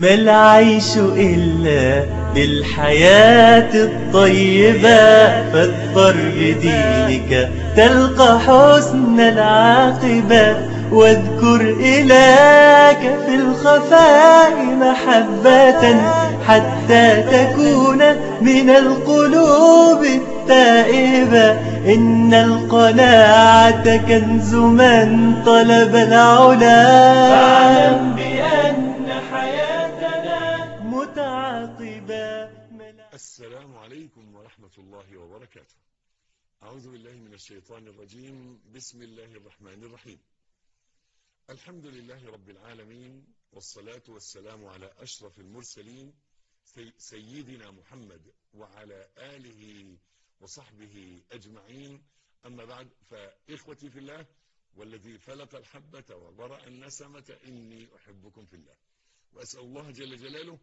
ما العيش إلا للحياة الطيبة فاظفر بدينك تلقى حسن العاقبة واذكر إلهك في الخفاء محبة حتى تكون من القلوب التائبة إن القناعة كنز من طلب العلا فاعلم بأن حياتنا متعاقبة السلام عليكم ورحمة الله وبركاته أعوذ بالله من الشيطان الرجيم بسم الله الرحمن الرحيم الحمد لله رب العالمين والصلاة والسلام على أشرف المرسلين سيدنا محمد وعلى آله وصحبه أجمعين أما بعد فإخوتي في الله والذي فلق الحبة وبرأ النسمة إني أحبكم في الله وأسأل الله جل جلاله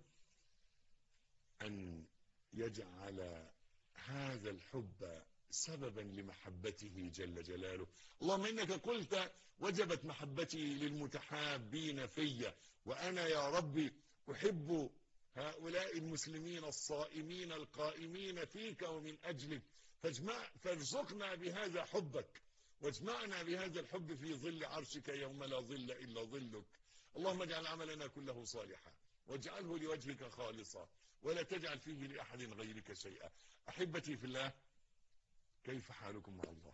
أن يجعل هذا الحب سببا لمحبته جل جلاله اللهم إنك قلت وجبت محبتي للمتحابين في وأنا يا ربي أحب هؤلاء المسلمين الصائمين القائمين فيك ومن أجلك فاجمع فارزقنا بهذا حبك واجمعنا بهذا الحب في ظل عرشك يوم لا ظل إلا ظلك اللهم اجعل عملنا كله صالحا واجعله لوجهك خالصا ولا تجعل فيه لأحد غيرك شيئا أحبتي في الله كيف حالكم مع الله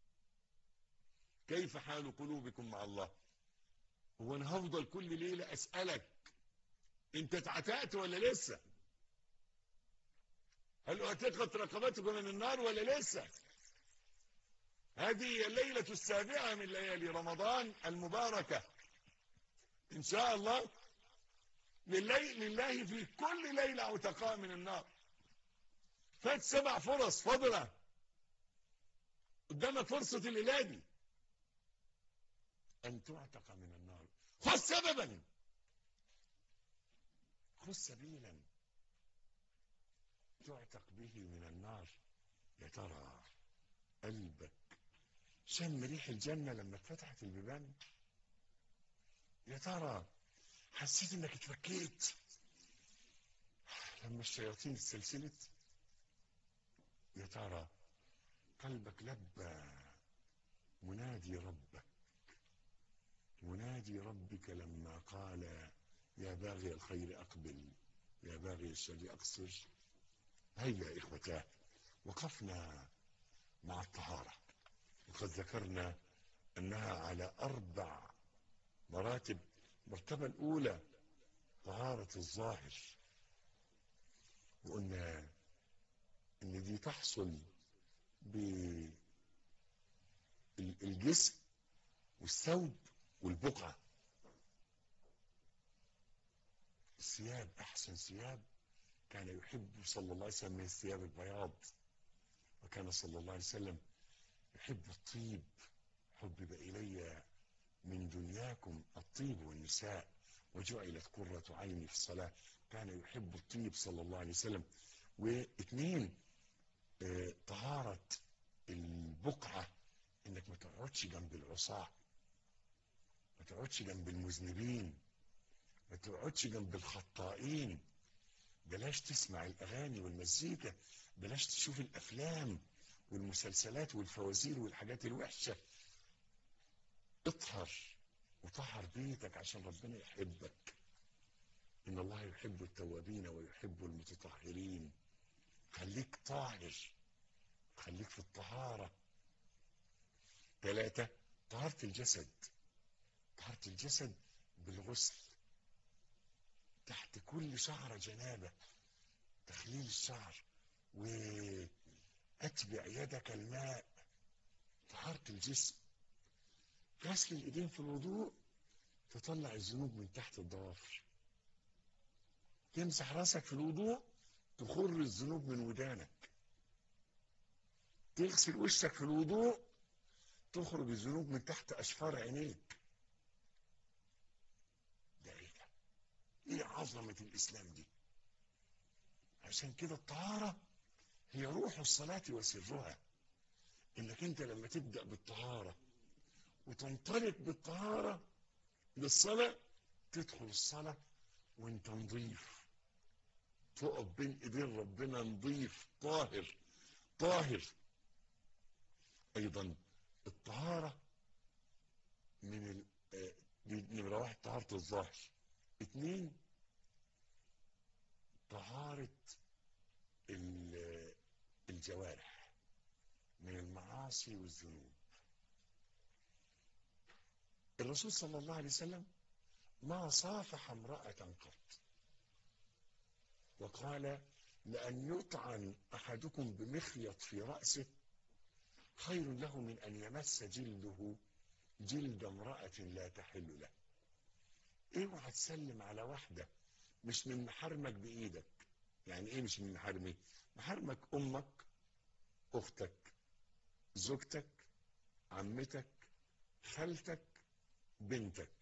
كيف حال قلوبكم مع الله هو انا هفضل كل ليلة اسألك انت اتعتقت ولا لسه هل اعتقت رقبتكم من النار ولا لسه هذه هي الليلة السابعة من ليالي رمضان المباركة ان شاء الله لله, لله في كل ليلة عتقاء من النار فات سبع فرص فضلة قدامك فرصة الليلة دي أن تعتق من النار خذ سببا خذ سبيلا تعتق به من النار يا ترى قلبك شم ريح الجنة لما اتفتحت البيبان يا ترى حسيت انك اتفكيت لما الشياطين استسلسلت يا ترى قلبك لبى منادي ربك منادي ربك لما قال يا باغي الخير أقبل يا باغي الشر أقصر هيا إخوتاه وقفنا مع الطهارة وقد ذكرنا أنها على أربع مراتب المرتبة الأولى طهارة الظاهر وقلنا إن دي تحصل بالجسم والثوب والبقعة الثياب أحسن ثياب كان يحب صلى الله عليه وسلم من الثياب البياض وكان صلى الله عليه وسلم يحب الطيب حبب إلي من دنياكم الطيب والنساء وجعلت قرة عيني في الصلاة كان يحب الطيب صلى الله عليه وسلم واثنين اه طهارة البقعة انك ما تقعدش جنب العصاة ما تقعدش جنب المذنبين ما تقعدش جنب الخطائين بلاش تسمع الاغاني والمزيكا بلاش تشوف الافلام والمسلسلات والفوازير والحاجات الوحشة اطهر وطهر بيتك عشان ربنا يحبك ان الله يحب التوابين ويحب المتطهرين خليك طاهر خليك في الطهارة ثلاثة طهارة الجسد طهارة الجسد بالغسل تحت كل شعرة جنابة تخليل الشعر وأتبع يدك الماء طهارة الجسم غسل الإيدين في الوضوء تطلع الذنوب من تحت الضوافر تمسح راسك في الوضوء تخر الذنوب من ودانك تغسل وشك في الوضوء تخرج الذنوب من تحت أشفار عينيك ده ايه ده ايه عظمة الإسلام دي عشان كده الطهارة هي روح الصلاة وسرها انك انت لما تبدأ بالطهارة وتنطلق بالطهارة للصلاة تدخل الصلاة وانت نظيف تقف بين ايدين ربنا نظيف طاهر طاهر ايضا الطهارة من ال... آه، دي نمرة واحد طهارة الظاهر اتنين طهارة ال- الجوارح من المعاصي والذنوب الرسول صلى الله عليه وسلم ما صافح امرأة قط وقال لأن يطعن أحدكم بمخيط في رأسه خير له من أن يمس جلده جلد امرأة لا تحل له اوعى تسلم على واحدة مش من محارمك بإيدك يعني ايه مش من محارمي محارمك أمك أختك زوجتك عمتك خالتك بنتك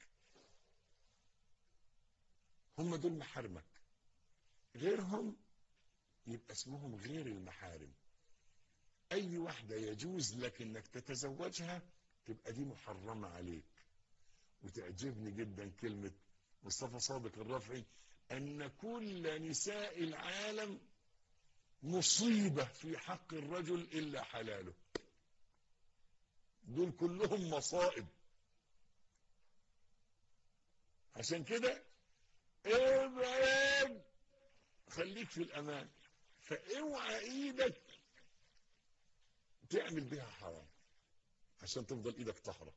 هم دول محارمك غيرهم يبقى اسمهم غير المحارم اي واحدة يجوز لك انك تتزوجها تبقى دي محرمة عليك وتعجبني جدا كلمة مصطفى صادق الرافعي ان كل نساء العالم مصيبة في حق الرجل الا حلاله دول كلهم مصائب عشان كده ابعد خليك في الامان فاوعى ايدك تعمل بيها حرام عشان تفضل ايدك طهره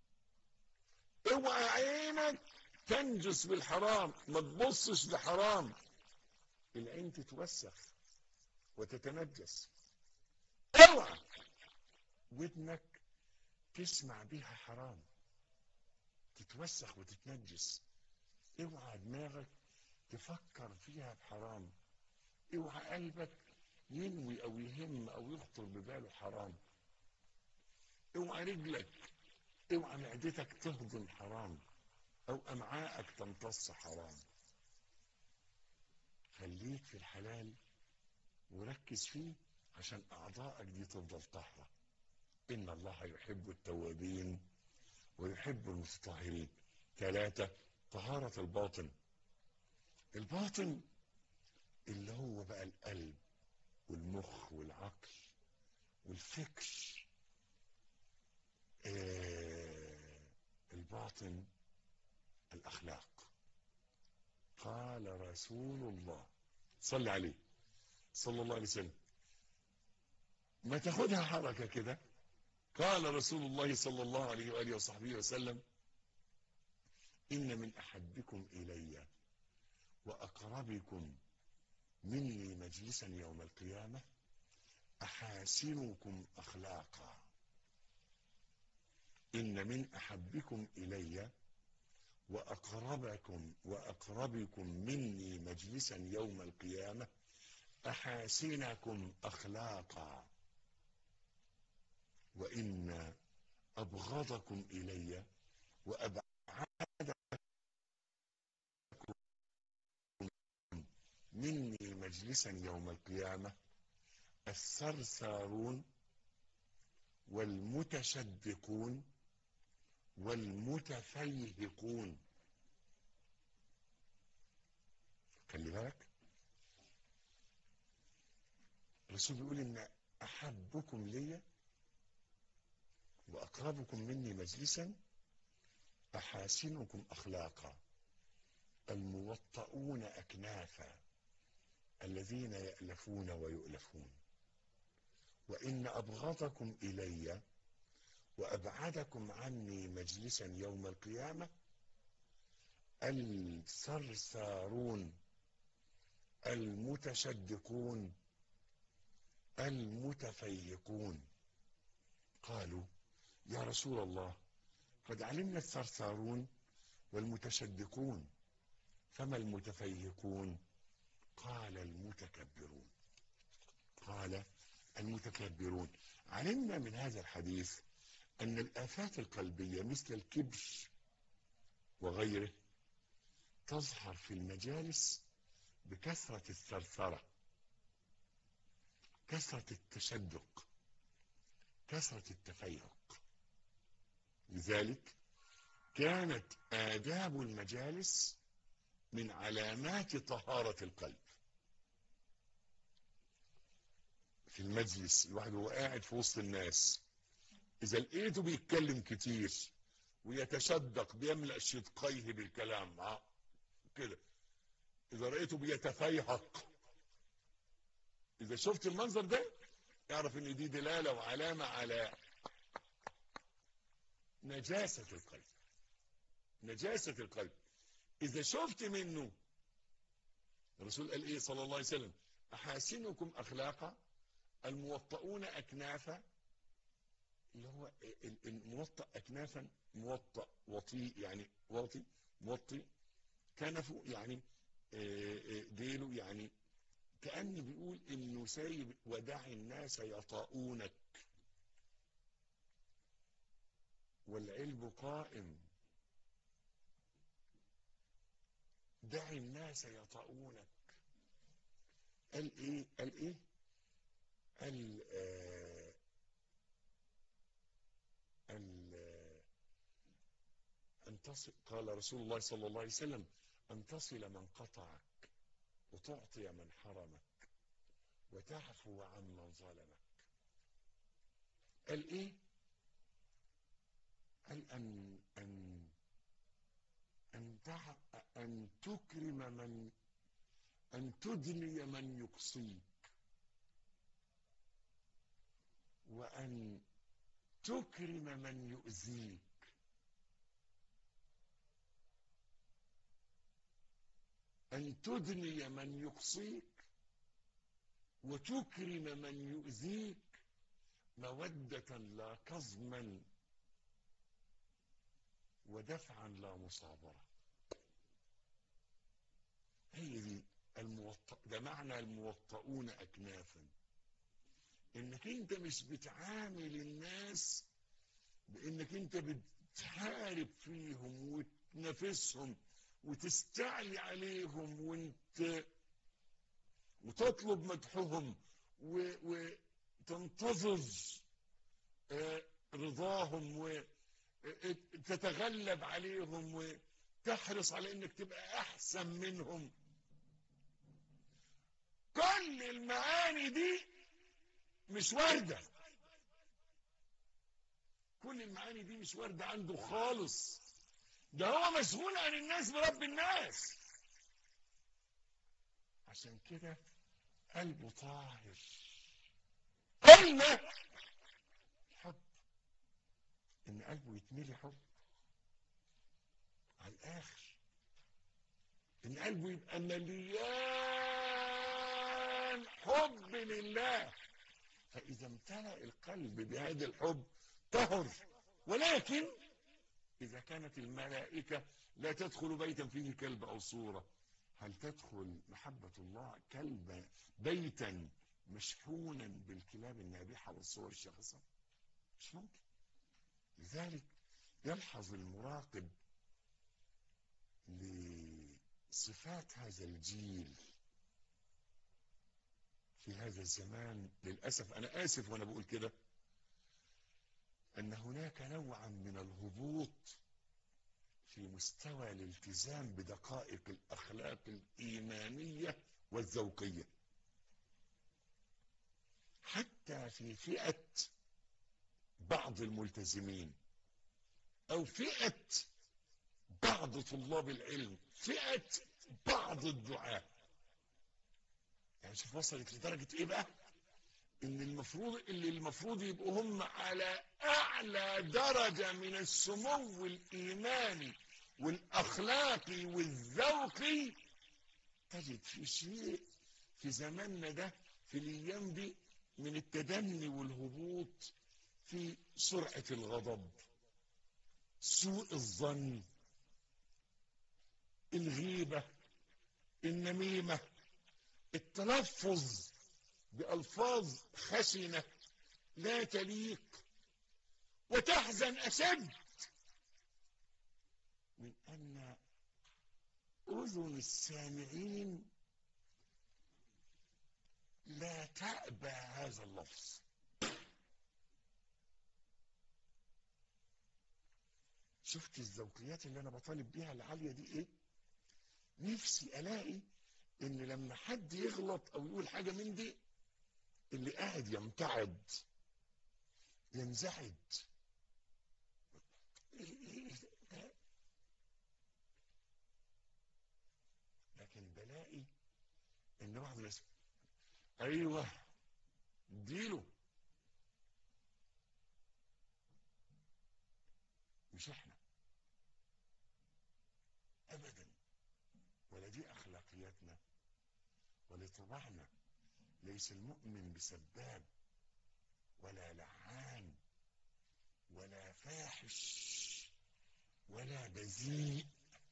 اوعى عينك تنجس بالحرام ما تبصش لحرام العين تتوسخ وتتنجس اوعى ودنك تسمع بيها حرام تتوسخ وتتنجس اوعى دماغك تفكر فيها بحرام اوعى قلبك ينوي او يهم او يخطر بباله حرام اوعى رجلك اوعى معدتك تهضم حرام او امعائك تمتص حرام خليك في الحلال وركز فيه عشان اعضائك دي تفضل طاهره ان الله يحب التوابين ويحب المتطهرين ثلاثة طهارة الباطن الباطن اللي هو بقى القلب والمخ والعقل والفكر آه الباطن الأخلاق قال رسول الله صلى عليه صلى الله عليه وسلم ما تاخدها حركة كده قال رسول الله صلى الله عليه وآله وصحبه وسلم إن من أحبكم إلي وأقربكم مني مجلسا يوم القيامة أحاسنكم أخلاقا إن من أحبكم إلي وأقربكم وأقربكم مني مجلسا يوم القيامة أحاسنكم أخلاقا وإن أبغضكم إلي وأبعدكم مني مجلسا يوم القيامة الثرثارون والمتشدقون والمتفيهقون خلي بالك الرسول بيقول ان احبكم لي واقربكم مني مجلسا احاسنكم اخلاقا الموطؤون اكنافا الذين يألفون ويؤلفون وإن أبغضكم إلي وأبعدكم عني مجلسا يوم القيامة الثرثارون المتشدقون المتفيقون قالوا يا رسول الله قد علمنا الثرثارون والمتشدقون فما المتفيقون قال المتكبرون قال المتكبرون علمنا من هذا الحديث أن الآفات القلبية مثل الكبر وغيره تظهر في المجالس بكثرة الثرثرة كثرة التشدق كثرة التفيهق لذلك كانت آداب المجالس من علامات طهارة القلب في المجلس الواحد وهو قاعد في وسط الناس إذا لقيته بيتكلم كتير ويتشدق بيملأ شدقيه بالكلام ع- كده إذا رأيته بيتفيهق إذا شفت المنظر ده اعرف إن دي دلالة وعلامة على نجاسة القلب نجاسة القلب إذا شفت منه الرسول قال إيه صلى الله عليه وسلم أحاسنكم أخلاقا الموطؤون أكنافا اللي هو ال- الموطأ أكنافا موطأ وطي يعني واطي موطي كنفه يعني آه، آه، ديله يعني كأن بيقول إنه سايب ودع الناس يطاؤونك والعلم قائم دع الناس يطاؤونك قال ايه قال ايه قال آه قال آه أن تصل قال رسول الله صلى الله عليه وسلم أن تصل من قطعك وتعطي من حرمك وتعفو عمن ظلمك قال ايه قال أن أن أن تع... أن تكرم من أن تدني من يقصيك وأن تكرم من يؤذيك أن تدني من يقصيك وتكرم من يؤذيك مودة لا كظما ودفعا لا مصابرة هي دي الموطأ ده معنى الموطئون أكنافا انك انت مش بتعامل الناس بانك انت بتحارب فيهم وتنافسهم وتستعلي عليهم وانت وتطلب مدحهم و- وتنتظر آه، رضاهم وتتغلب عليهم وتحرص على انك تبقى احسن منهم كل المعاني دي مش واردة كل المعاني دي مش واردة عنده خالص ده هو مسؤول عن الناس برب الناس عشان كده قلبه طاهر قلنا حب ان قلبه يتملي حب على الاخر ان قلبه يبقى مليان حب لله فاذا امتلأ القلب بهذا الحب طهر ولكن اذا كانت الملائكه لا تدخل بيتا فيه كلب او صوره هل تدخل محبه الله كلب بيتا مشحونا بالكلاب النابحه والصور الشخصه مش ممكن لذلك يلحظ المراقب لصفات هذا الجيل في هذا الزمان للأسف أنا آسف وأنا بقول كده أن هناك نوعا من الهبوط في مستوى الالتزام بدقائق الأخلاق الإيمانية والذوقية حتى في فئة بعض الملتزمين أو فئة بعض طلاب العلم فئة بعض الدعاة يعني شوف وصلت لدرجة ايه بقى ان المفروض اللي المفروض يبقوا هم على اعلى درجة من السمو الايماني والاخلاقي والذوقي تجد في شيء في زماننا ده في الايام دي من التدني والهبوط في سرعة الغضب سوء الظن الغيبة النميمة التلفظ بألفاظ خشنة لا تليق وتحزن أشد من أن أذن السامعين لا تأبى هذا اللفظ شفت الذوقيات اللي أنا بطالب بيها العالية دي إيه نفسي الاقي ان لما حد يغلط او يقول حاجة من دي اللي قاعد يمتعد ينزعج لكن بلاقي ان بعض الناس ايوه اديله مش احنا ابدا ولا دي اخلاقياتنا ولا طبعنا ليس المؤمن بسباب ولا لعان ولا فاحش ولا بذيء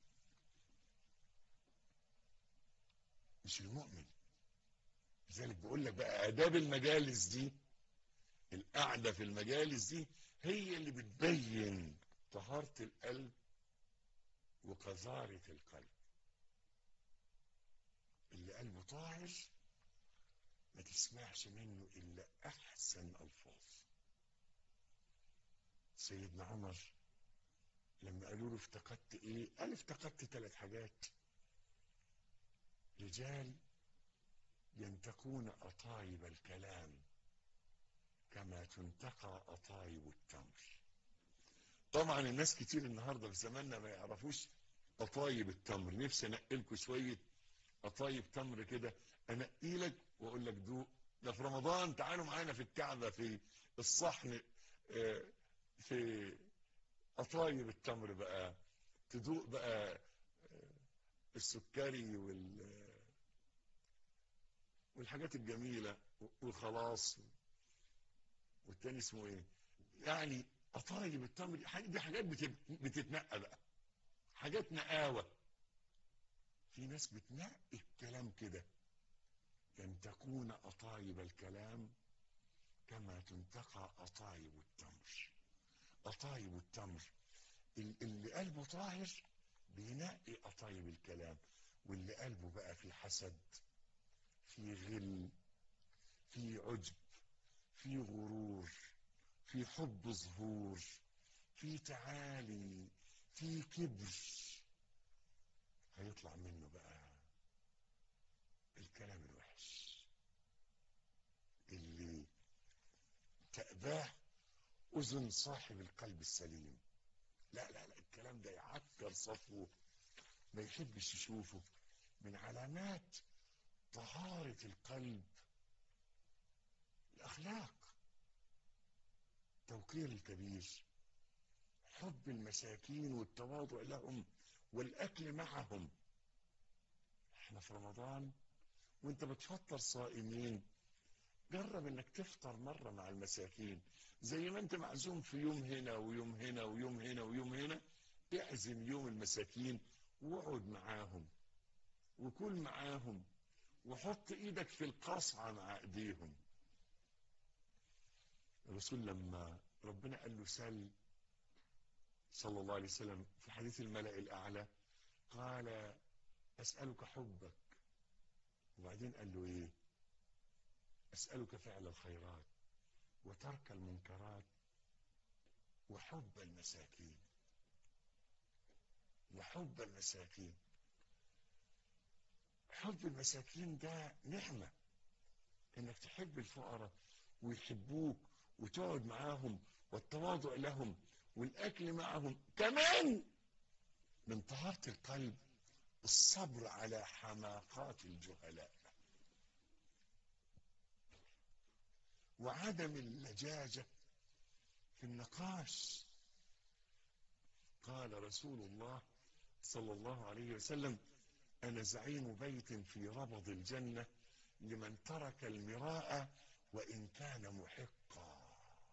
مش المؤمن لذلك بقول لك بقى آداب المجالس دي القعدة في المجالس دي هي اللي بتبين طهارة القلب وقذارة القلب اللي قلبه طاهر ما تسمعش منه إلا أحسن ألفاظ سيدنا عمر لما قالوا له افتقدت ايه قال افتقدت ثلاث حاجات رجال ينتقون أطايب الكلام كما تنتقى أطايب التمر طبعا الناس كتير النهاردة في زماننا ما يعرفوش أطايب التمر نفسي أنقلكوا شوية أطايب تمر كده أنقي لك وأقول لك دوق ده في رمضان تعالوا معانا في الكعبة في الصحن في أطايب التمر بقى تدوق بقى السكري وال والحاجات الجميلة والخلاص والتاني اسمه ايه يعني أطايب التمر دي حاجات بتتنقى بقى حاجات نقاوة في ناس بتنقي الكلام كده أن تكون أطايب الكلام كما تنتقى أطايب التمر أطايب التمر اللي قلبه طاهر بينقي أطايب الكلام واللي قلبه بقى في حسد في غل في عجب في غرور في حب ظهور في تعالي في كبر هيطلع منه بقى الكلام الوحش اللي تأباه أذن صاحب القلب السليم لا لا لا الكلام ده يعكر صفوه ما يحبش يشوفه من علامات طهارة القلب الأخلاق توقير الكبير حب المساكين والتواضع لهم والأكل معهم احنا في رمضان وانت بتفطر صائمين جرب انك تفطر مرة مع المساكين زي ما انت معزوم في يوم هنا ويوم هنا ويوم هنا ويوم هنا اعزم يوم المساكين واقعد معاهم وكل معاهم وحط ايدك في القصعة مع ايديهم الرسول لما ربنا قال له سل صلى الله عليه وسلم في حديث الملأ الأعلى قال أسألك حبك وبعدين قال له إيه أسألك فعل الخيرات وترك المنكرات وحب المساكين وحب المساكين حب المساكين ده نعمة انك تحب الفقراء ويحبوك وتقعد معاهم والتواضع لهم والاكل معهم كمان من طهارة القلب الصبر على حماقات الجهلاء وعدم اللجاجة في النقاش قال رسول الله صلى الله عليه وسلم أنا زعيم بيت في ربض الجنة لمن ترك المراء وإن كان محقا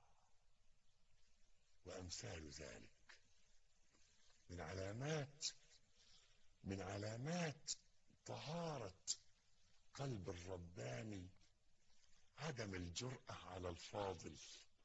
وأمثال ذلك من علامات من علامات طهارة قلب الرباني عدم الجرأة على الفاضل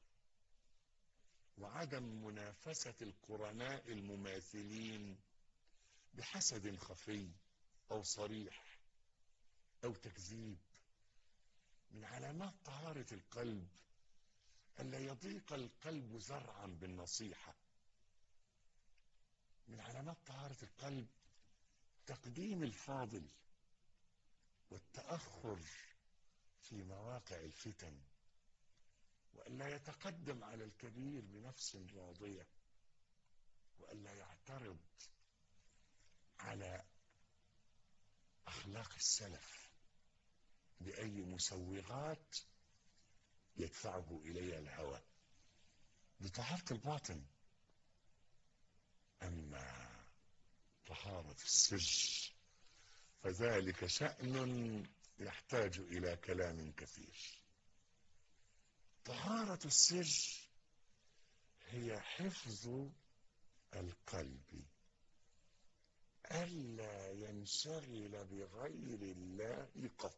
وعدم منافسة القرناء المماثلين بحسد خفي أو صريح أو تكذيب من علامات طهارة القلب ألا يضيق القلب زرعا بالنصيحة من علامات طهارة القلب تقديم الفاضل والتأخر في مواقع الفتن وألا يتقدم على الكبير بنفس راضية وألا يعترض على أخلاق السلف بأي مسوغات يدفعه إليها الهوى بطهارة الباطن أما طهارة السر فذلك شأن يحتاج إلى كلام كثير طهارة السر هي حفظ القلب ألا ينشغل بغير الله قط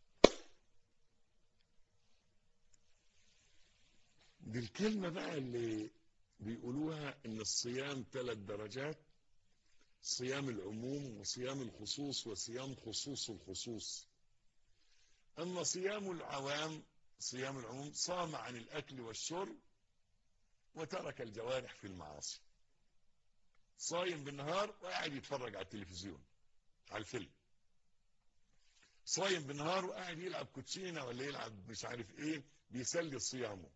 دي الكلمة بقى اللي بيقولوها ان الصيام ثلاث درجات صيام العموم وصيام الخصوص وصيام خصوص الخصوص اما صيام العوام صيام العموم صام عن الاكل والشرب وترك الجوارح في المعاصي صايم بالنهار وقاعد يتفرج على التلفزيون على الفيلم صايم بالنهار وقاعد يلعب كوتشينه ولا يلعب مش عارف ايه بيسلي صيامه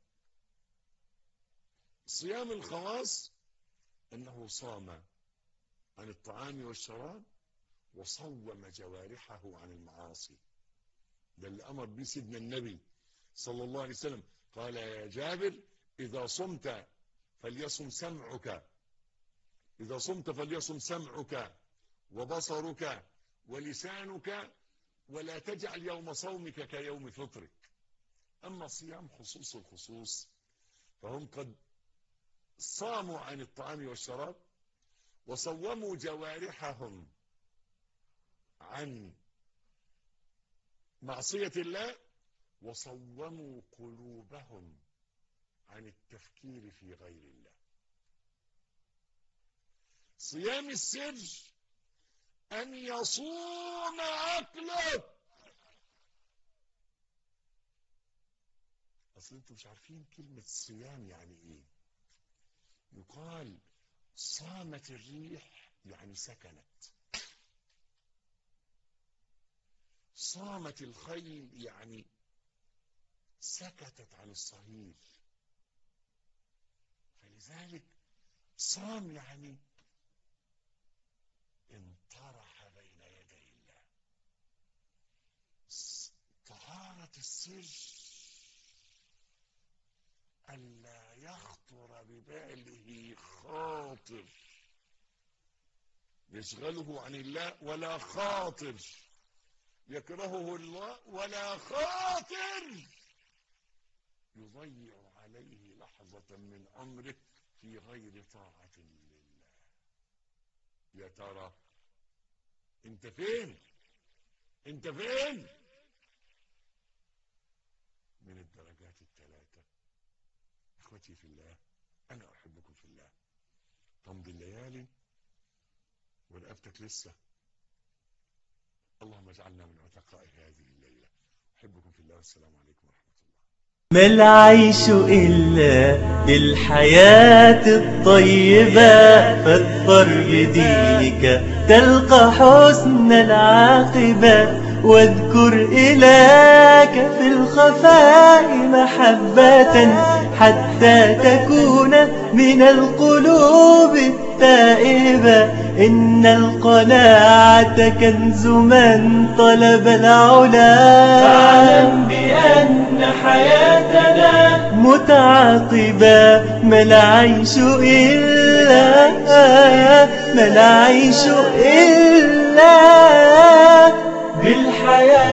صيام الخواص انه صام عن الطعام والشراب وصوم جوارحه عن المعاصي ده اللي امر به سيدنا النبي صلى الله عليه وسلم قال يا جابر اذا صمت فليصم سمعك اذا صمت فليصم سمعك وبصرك ولسانك ولا تجعل يوم صومك كيوم فطرك اما صيام خصوص الخصوص فهم قد صاموا عن الطعام والشراب وصوموا جوارحهم عن معصية الله وصوموا قلوبهم عن التفكير في غير الله صيام السر أن يصوم عقله أصل أنتم مش عارفين كلمة صيام يعني إيه يقال صامت الريح يعني سكنت صامت الخيل يعني سكتت عن الصهيل فلذلك صام يعني انطرح بين يدي الله طهارة السر ألا يخطر بباله خاطر يشغله عن الله ولا خاطر يكرهه الله ولا خاطر يضيع عليه لحظة من عمره في غير طاعة لله يا ترى انت فين انت فين من الدرجات الثلاثة اخوتي في الله انا احبكم في الله تمضي الليالي ورقبتك لسه اللهم اجعلنا من عتقاء هذه الليلة احبكم في الله والسلام عليكم ورحمة الله ما العيش إلا للحياة الطيبة فاظفر بدينك تلقى حسن العاقبة واذكر إلهك في الخفاء محبة حتى تكون من القلوب التائبة إن القناعة كنز من طلب العلا فاعلم بأن حياتنا متعاقبة ما العيش إلا ما العيش إلا بالحياة